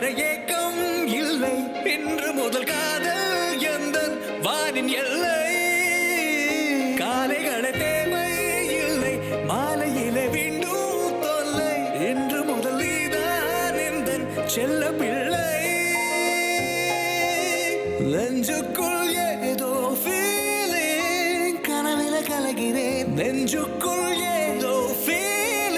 வர ஏக்கம் இல்லை இன்று முதல் காதல் எந்த வானின் எல்லை காலைகளை தேவை இல்லை மாலையிலே விண்டும் தொல்லை இன்று முதல் நீதான் எந்த செல்ல பிள்ளை நெஞ்சுக்குள் ஏதோ ஃபீலிங் கனவில கலகிறேன் நெஞ்சுக்குள் ஏதோ ஃபீலிங்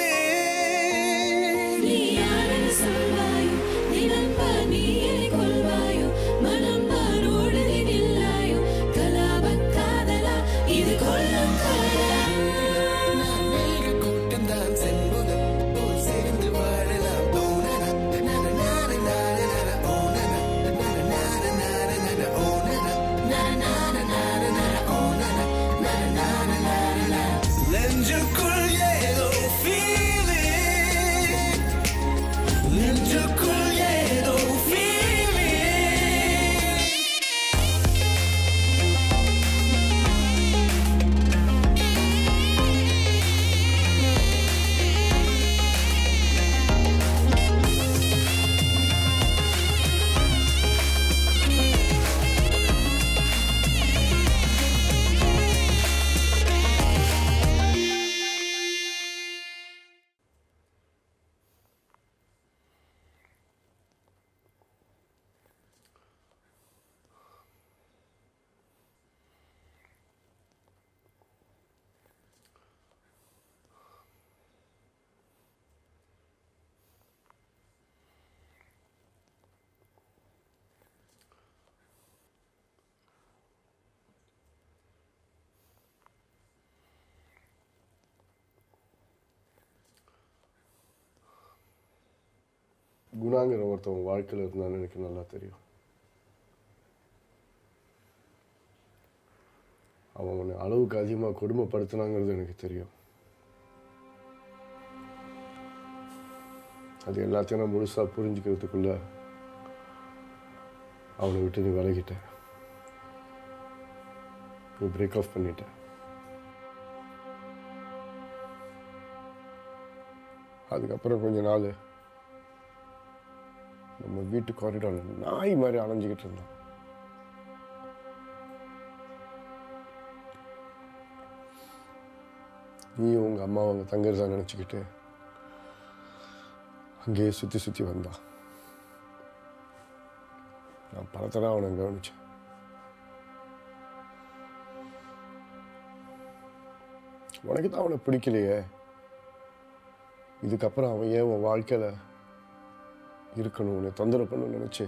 நீ யாரென சொல்வாயோ தினம்ப நீ என்னை கொள்வாயோ மனம் தான் ஓடுதி நில்லாயோ கலாபக் காதலா இது கொல்லும் காதலா கூட்டம் தான் செல்வதம் போல் சேர்ந்து வாழலாம் ஓனன நன நான நான நன ஓனன நன நான நான நன ஓனன நன நான நான நன ஓனன நன நான நான நன நெஞ்சுக்குள் ஏதோ feeling நெஞ்சுக்குள் ஏதோ feeling குணாங்கிற ஒருத்தவங்க வாழ்க்கையில் இருந்தான்னு எனக்கு நல்லா தெரியும் அவன் உன்னை அளவுக்கு அதிகமாக கொடுமைப்படுத்தினாங்கிறது எனக்கு தெரியும் அது எல்லாத்தையும் நான் முழுசாக புரிஞ்சுக்கிறதுக்குள்ள அவனை விட்டு நீ விலகிட்ட நீ பிரேக் ஆஃப் பண்ணிட்ட அதுக்கப்புறம் கொஞ்ச நாள் நம்ம வீட்டு காரிடாரில் நாய் மாதிரி அலைஞ்சிக்கிட்டு இருந்தான் நீ உங்க அம்மா அவங்க தங்கறதா நினச்சிக்கிட்டு அங்கேயே சுற்றி சுற்றி வந்தா நான் பல தடவை அவனை கவனிச்சேன் உனக்கு தான் அவனை பிடிக்கலையே இதுக்கப்புறம் அவன் ஏன் உன் வாழ்க்கையில் இருக்கணும் உன்னை தொந்தரவு பண்ணணும்னு நினைச்சு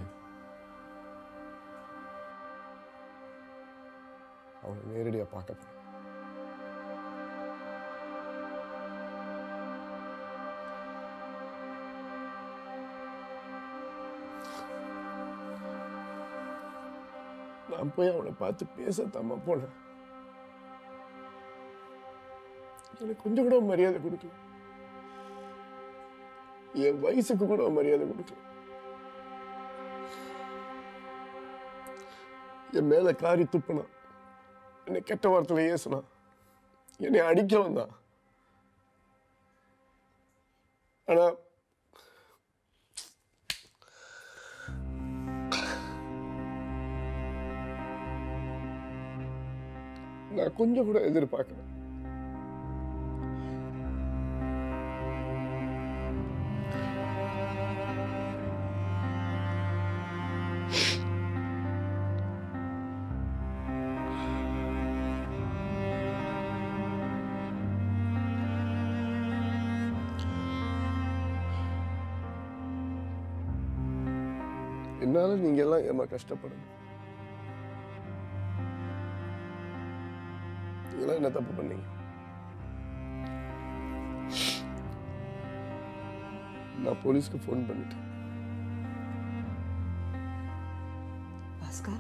அவனை நேரடியாக பார்க்க போனேன் நான் போய் அவனை பார்த்து பேசத்தாம போனேன் எனக்கு கொஞ்சம் கூட மரியாதை கொடுக்கல என் வயசுக்கு கூட மரியாதை கொடுக்கல என் மேல காரி துப்பினான் என்னை கெட்ட வார்த்தையில ஏசுனான் என்னை அடிக்க வந்தான் ஆனா நான் கொஞ்சம் கூட எதிர்பார்க்கல என்னால நீங்க எல்லாம் ஏமா கஷ்டப்படணும் நீங்களாம் என்ன தப்பு பண்ணீங்க நான் போலீஸ்க்கு ஃபோன் பண்ணிட்டேன் பாஸ்கர்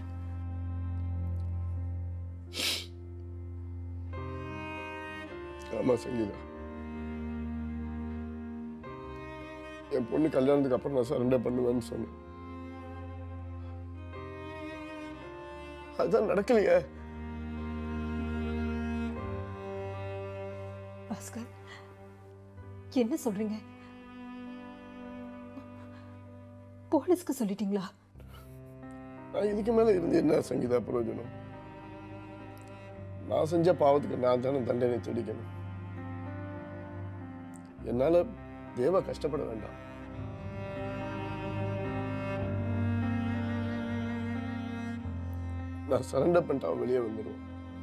ஆமா சங்கீதா என் பொண்ணு கல்யாணத்துக்கு அப்புறம் நான் சரண்டர் பண்ணுவேன்னு சொன்னேன் அதுதான் நடக்கலையே பாஸ்கர் என்ன சொல்றீங்க போலீஸ்க்கு சொல்லிட்டீங்களா நான் இதுக்கு மேலே இருந்து என்ன சங்கீதா பிரயோஜனம் நான் செஞ்ச பாவத்துக்கு நான் தானே தண்டனை தேடிக்கணும் என்னால தேவா கஷ்டப்பட வேண்டாம் நான் சரண்டர் பண்ணிட்டு அவன் வெளியே வந்துடுவான்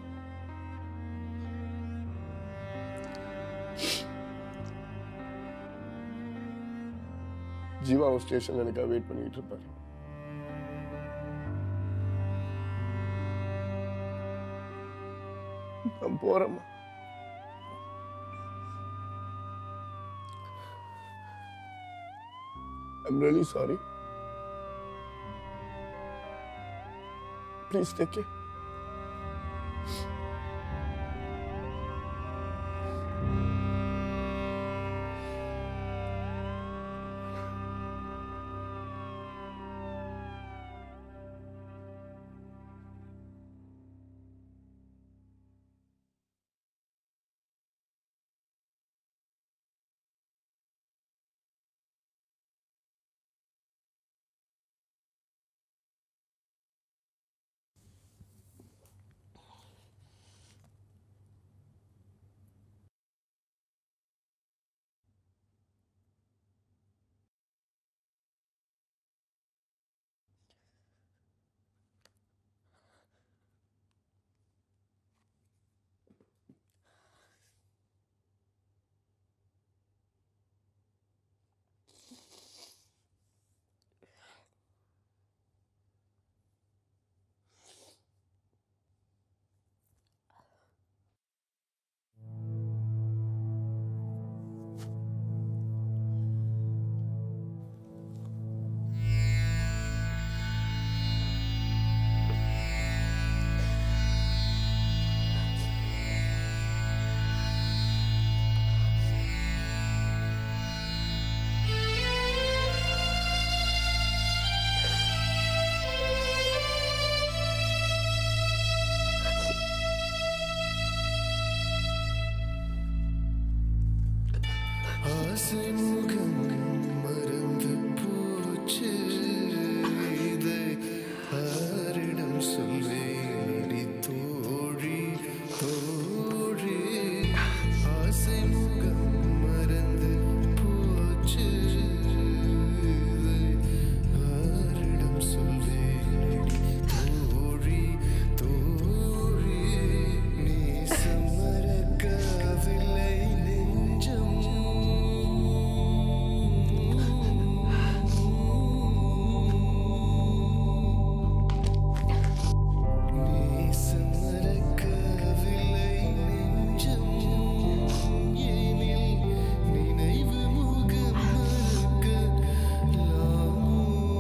ஜீவா அவன் ஸ்டேஷன் எனக்காக வெயிட் பண்ணிட்டு இருப்பாரு நான் போறேம்மா I'm really sorry. Please take care. ஆசை முகம் மறந்து போச்சு இதை ஆரிடம் சொல்வேன் அடி தோழி தோழி ஆசை முகம் மறந்து போச்சு இதை ஆரிடம் சொல்வேன் அடி தோழி தோழி நீ சம்மறக்கவில்லை நெஞ்சம் நேசம் மறக்கவில்லை நெஞ்சம் ஏனில் நினைவு முகம் மறக்கலாமோ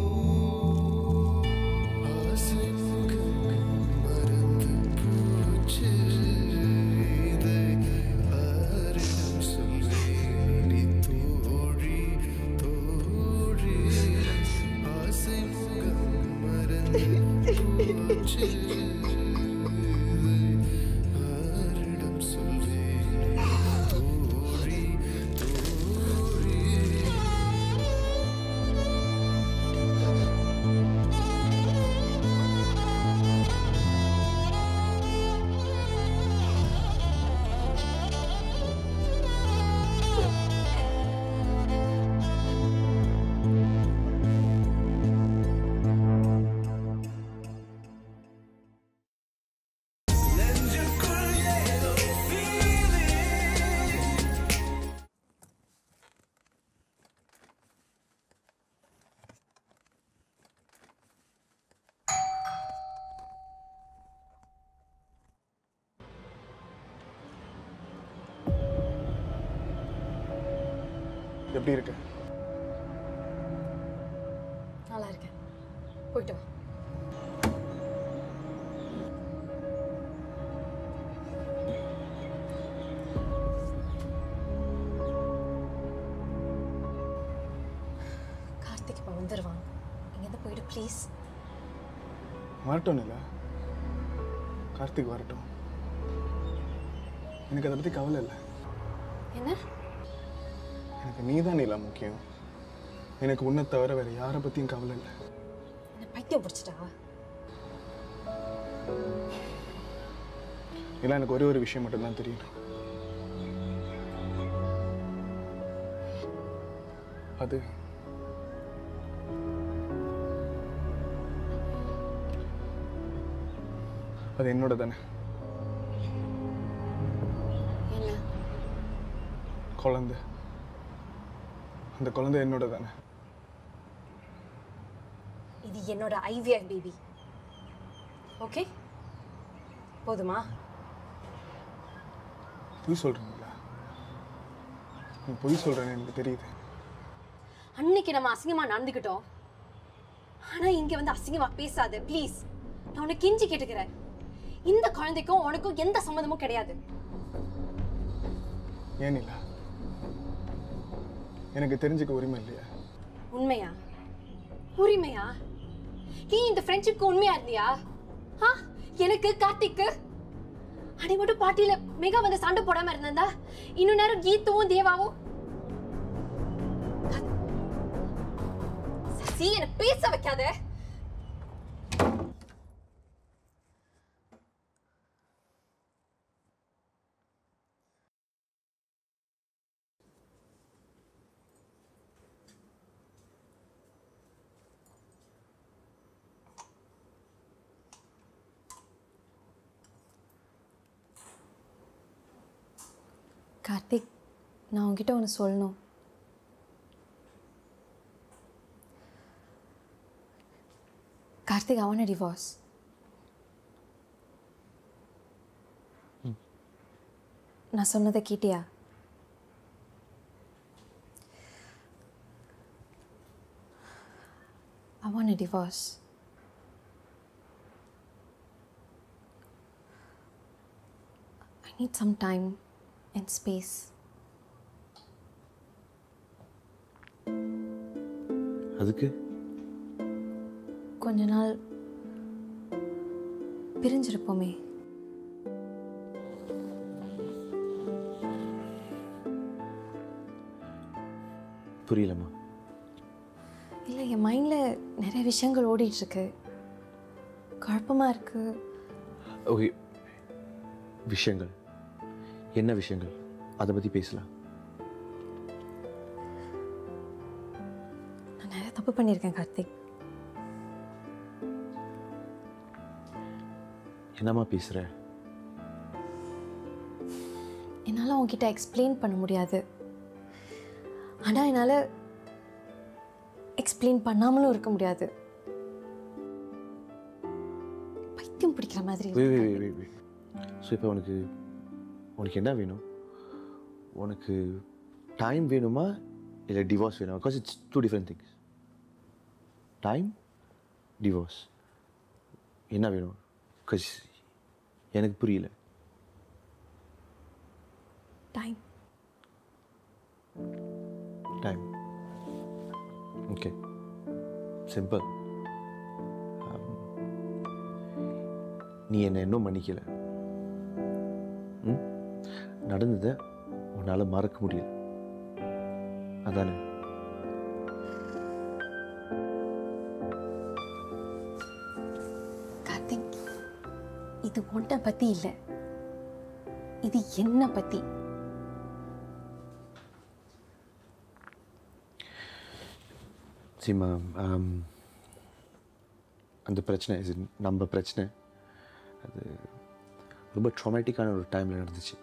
ஆசை முகம் மறந்து போச்சு இதை ஆரிடம் சொல்வேன் அடி தோழி தோழி ஆசை முகம் மறந்து போச்சு இதை ஆரிடம் சொல்வேன் அடி தோழி தோழி எப்படி இருக்க நல்லா இருக்கேன் போயிட்டு வா கார்த்திக் இப்போ வந்துடுவான் இங்கேருந்து போயிட்டு ப்ளீஸ் வரட்டும் நிலா கார்த்திக் வரட்டும் எனக்கு அதை பற்றி கவலை இல்லை என்ன எனக்கு நீ தான் நிலா முக்கியம் எனக்கு உன்னை தவிர வேற யாரை பற்றியும் கவலை இல்லை என்ன பைத்தியம் பிடிச்சிட்டா இல்லை எனக்கு ஒரே ஒரு விஷயம் மட்டும்தான் தெரியும் அது அது என்னோட தானே என்ன குழந்தை அந்த குழந்தை என்னோட தானே இது என்னோட ஐவிஎஃப் பேபி ஓகே போதுமா பொய் சொல்கிறீங்களா நீ பொய் சொல்கிறேன்னு எனக்கு தெரியுது அன்னைக்கு நம்ம அசிங்கமா நடந்துக்கிட்டோம் ஆனா இங்க வந்து அசிங்கமா பேசாத ப்ளீஸ் நான் உனக்கு கெஞ்சி கேட்டுக்கிறேன் இந்த குழந்தைக்கும் உனக்கும் எந்த சம்மந்தமும் கிடையாது ஏன் இல்ல எனக்கு தெரிஞ்சுக்க உரிமை இல்லையா உண்மையா உரிமையா நீ இந்த ஃப்ரெண்ட்ஷிப்க்கு உண்மையா இருந்தியா ஆ எனக்கு கார்த்திக்கு அடி மட்டும் பாட்டியில மெகா வந்து சண்டை போடாம இருந்தா இன்னும் நேரம் கீத்துவும் தேவாவும் சசி என்ன பேச வைக்காத கார்த்திக் நான் உன்கிட்ட ஒன்று சொல்லணும் கார்த்திக் அவன டிவோர்ஸ் நான் சொன்னதை கேட்டியா I want a divorce. I need some time and space. அதுக்கு கொஞ்ச நாள் பிரிஞ்சிருப்போமே புரியலம்மா இல்லை என் மைண்டில் நிறைய விஷயங்கள் ஓடிட்டு இருக்கு குழப்பமா இருக்கு ஓகே விஷயங்கள் என்ன விஷயங்கள் அதை பற்றி பேசலாம் நான் நிறைய தப்பு பண்ணியிருக்கேன் கார்த்திக் என்னம்மா பேசுகிற என்னால் உன்கிட்ட எக்ஸ்பிளைன் பண்ண முடியாது ஆனால் என்னால் எக்ஸ்பிளைன் பண்ணாமலும் இருக்க முடியாது பைத்தியம் பிடிக்கிற மாதிரி வே இருக்கு. வே வே வே ஸோ இப்போ உனக்கு உனக்கு என்ன வேணும் உனக்கு டைம் வேணுமா இல்லை டிவோர்ஸ் வேணுமா because it's two different things time divorce என்ன வேணும் பிகாஸ் எனக்கு புரியல டைம் டைம் ஓகே சிம்பிள் நீ என்னை இன்னும் மன்னிக்கல ம் நடந்ததை உன்னால் மறக்க முடியல அதானே கார்த்திக் இது உன்னை பத்தி இல்லை இது என்ன பத்தி சீமா ஆம், அந்த பிரச்சனை இது நம்ம பிரச்சனை அது ரொம்ப ட்ராமேட்டிக்கான ஒரு டைமில் நடந்துச்சு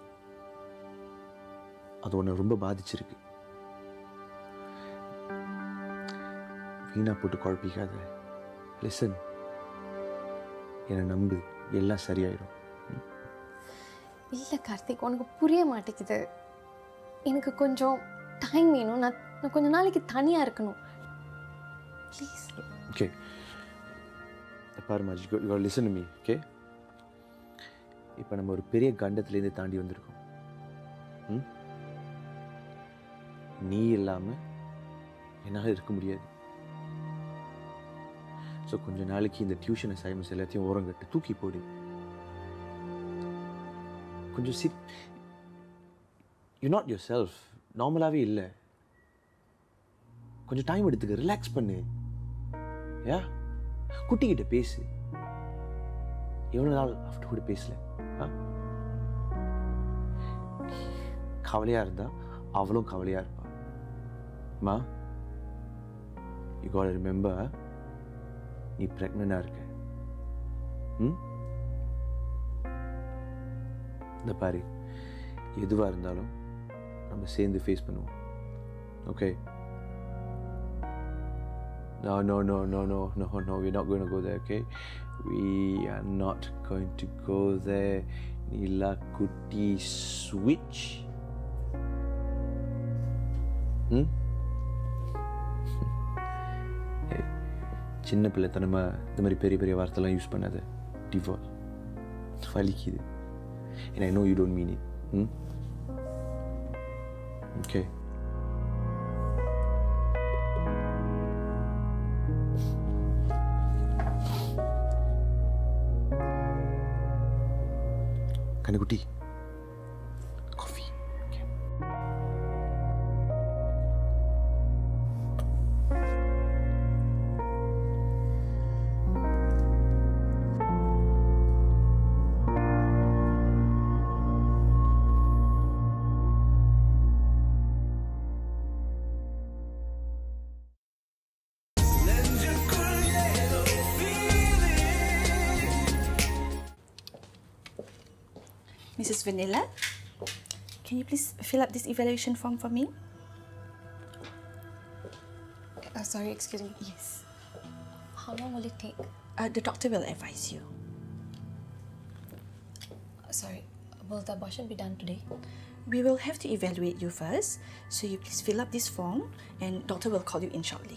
அது உன்னை ரொம்ப பாதிச்சிருக்கு வீணா போட்டு குழப்பிக்காத லிசன் என்னை நம்பு எல்லாம் சரியாயிடும் இல்லை கார்த்திக் உனக்கு புரிய மாட்டேங்குது எனக்கு கொஞ்சம் டைம் வேணும் நான் நான் கொஞ்ச நாளைக்கு தனியாக இருக்கணும் ப்ளீஸ் ஓகே பாரு மாஜி யூ லிசன் மீ ஓகே இப்போ நம்ம ஒரு பெரிய கண்டத்துலேருந்து தாண்டி வந்திருக்கோம் ம் நீ இல்லாமல் என்னால் இருக்க முடியாது ஸோ கொஞ்ச நாளைக்கு இந்த டியூஷன் அசைன்மெண்ட்ஸ் எல்லாத்தையும் ஓரங்கட்டு தூக்கி போடு கொஞ்சம் see you not yourself நார்மலாகவே இல்லை கொஞ்சம் டைம் எடுத்துக்க ரிலாக்ஸ் பண்ணு யா குட்டிக்கிட்ட பேசு எவ்வளோ நாள் அவட்ட கூட பேசல ஆ கவலையாக இருந்தா அவளும் கவலையாக இருப்பா மா யூ காட் ரிமெம்பர் நீ ப்ரெக்னெண்டாக இருக்க ம் இந்த பாரு எதுவாக இருந்தாலும் நம்ம சேர்ந்து ஃபேஸ் பண்ணுவோம் okay No, no, no, no, no, no, no, we're not going to go there, okay? We are not going to go there. Nila Kuti switch. Hmm? Hey, சின்ன பிள்ளைத்தனமா இந்த மாதிரி பெரிய பெரிய வார்த்தைலாம் யூஸ் பண்ணாத டிவோர்ஸ் வலிக்குது and I know you don't mean it. Hmm? Okay. கண்ணுக்குட்டி coffee Mrs. Vanilla, can you please fill up this evaluation form for me? Uh, sorry, excuse me. Yes. How long will it take? Uh, the doctor will advise you. Sorry, will the abortion be done today? We will have to evaluate you first, so you please fill up this form and doctor will call you in shortly.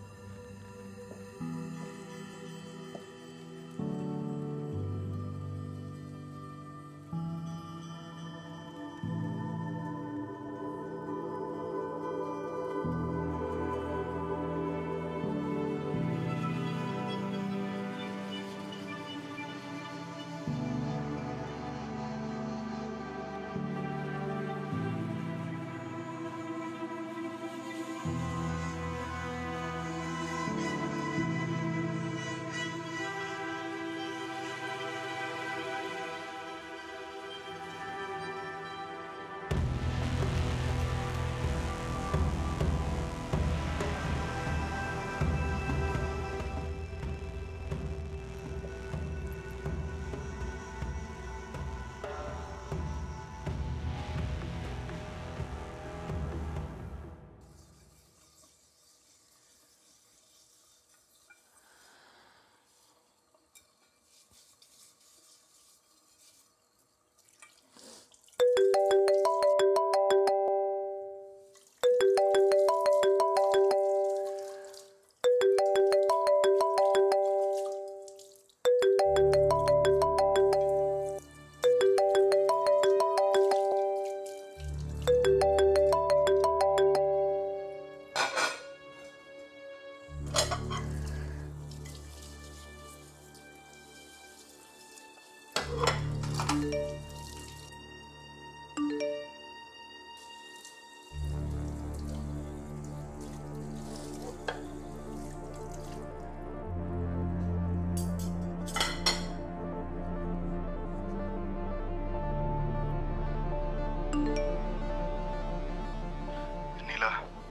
Nila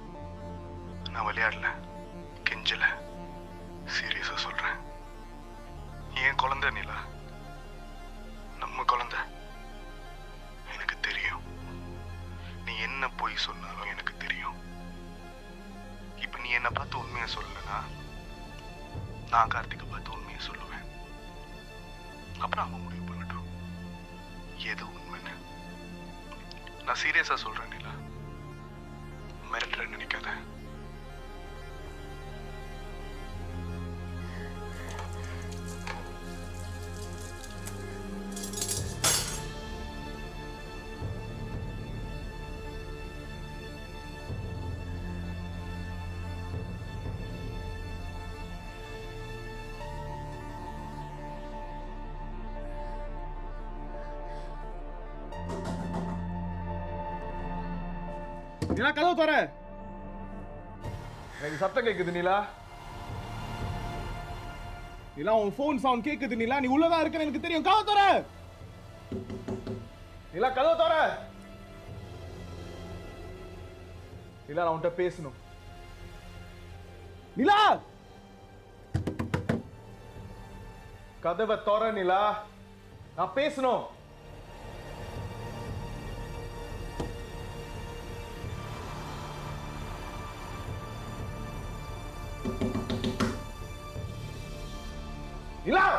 நான் விளையாடல கெஞ்சல சீரியஸா சொல்றேன் ஏன் குழந்தை நிலா நம்ம குழந்தை எனக்கு தெரியும் நீ என்ன பொய் சொன்னாலும் எனக்கு தெரியும் இப்ப நீ என்ன பார்த்து உண்மையை சொல்லலனா நான் கார்த்திகை பார்த்து உண்மையை சொல்லுவேன் அப்புறம் அவன் முடிவு பண்ணட்டும் எது உண்மைன்னு நான் சீரியஸா சொல்றேன் நிலா மிரட்டுறேன்னு நினைக்காத நிலா கதவு தர எனக்கு சத்தம் கேக்குது நீலா நிலா உன் ஃபோன் சவுண்ட் கேக்குது நிலா நீ உள்ளதான் இருக்கன்னு எனக்கு தெரியும் கதவு தர நிலா கதவு தர நிலா நான் உன்கிட்ட பேசணும் நிலா கதவை தர நிலா நான் பேசணும் நிலா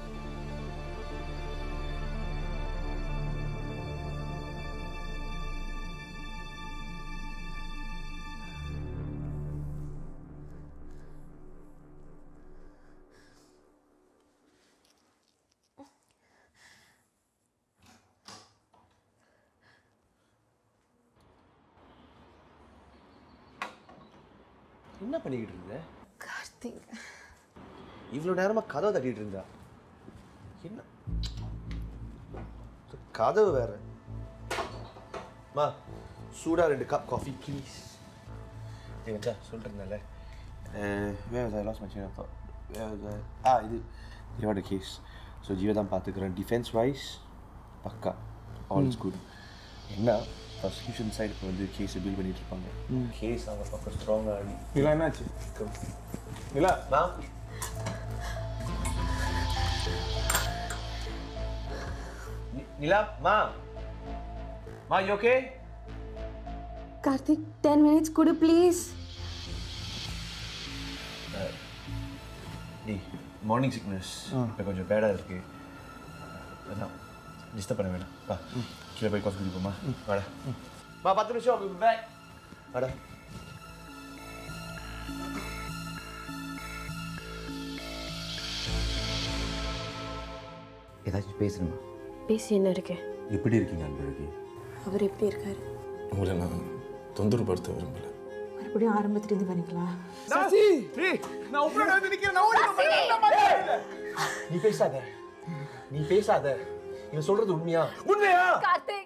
என்ன பண்ணிக்கிட்டு இருந்த கார்த்திக் இவ்வளோ நேரமா கதவை தட்டிட்டு இருந்தா என்ன கதவு வேற மா சூடா ரெண்டு கப் காஃபி ப்ளீஸ் ஏங்கச்சா சொல்லிட்டு இருந்தேன்ல வேற சார் லாஸ் மச்சின் வேற ஆ இது இதோட கேஸ் ஸோ ஜீவா தான் பார்த்துக்கிறேன் டிஃபென்ஸ் வைஸ் பக்கா ஆல் இஸ் குட் என்ன ப்ராசிக்யூஷன் சைடு இப்போ வந்து கேஸ் பில் பண்ணிட்டு இருப்பாங்க கேஸ் அவங்க பக்கம் ஸ்ட்ராங்காக ஆடி நிலா என்னாச்சு நிலா நான் Ni- Nila, ma. Ma, you okay? Karthik ten minutes கொடு ப்ளீஸ் டி மார்னிங் சிக்னஸ் இப்போ கொஞ்சம் பேடாக இருக்கு அதான் டிஸ்டர்ப் பண்ண வேணாம் வா கீழே போய் காஃபி குடிப்போமா வாடா வா பத்து நிமிஷம் பேக் வாடா ஏதாச்சும் பேசணுமா பேசி என்ன இருக்கு எப்படி இருக்கீங்க அன்பழகி அவர் எப்படி இருக்காரு உங்களை நான் தொந்தரவுப்படுத்த விரும்பல மறுபடியும் ஆரம்பத்திலேருந்து பண்ணிக்கலாம் சாசி ஏய் நான் உங்களோட வந்து நிக்கிறேன் நான் ஓடி போறேன் நீ பேசாத நீ பேசாத இவன் சொல்றது உண்மையா உண்மையா கார்த்திக்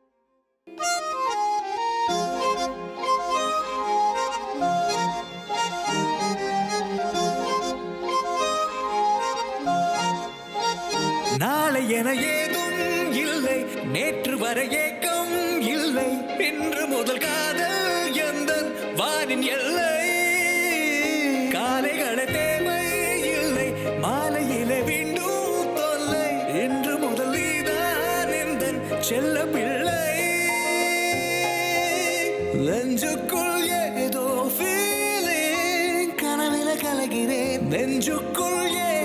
நாளை என ஏதும் இல்லை நேற்று வரை ஏக்கம் இல்லை இன்று முதல் காதல் எந்த வானின் எல்லை காலைகளை தேவை இல்லை மாலையில வேண்டும் தொல்லை இன்று முதல் நீதான் எந்த செல்ல பிள்ளை நெஞ்சுக்குள் ஏதோ ஃபீலிங் கனவில கலகிறேன் நெஞ்சுக்குள்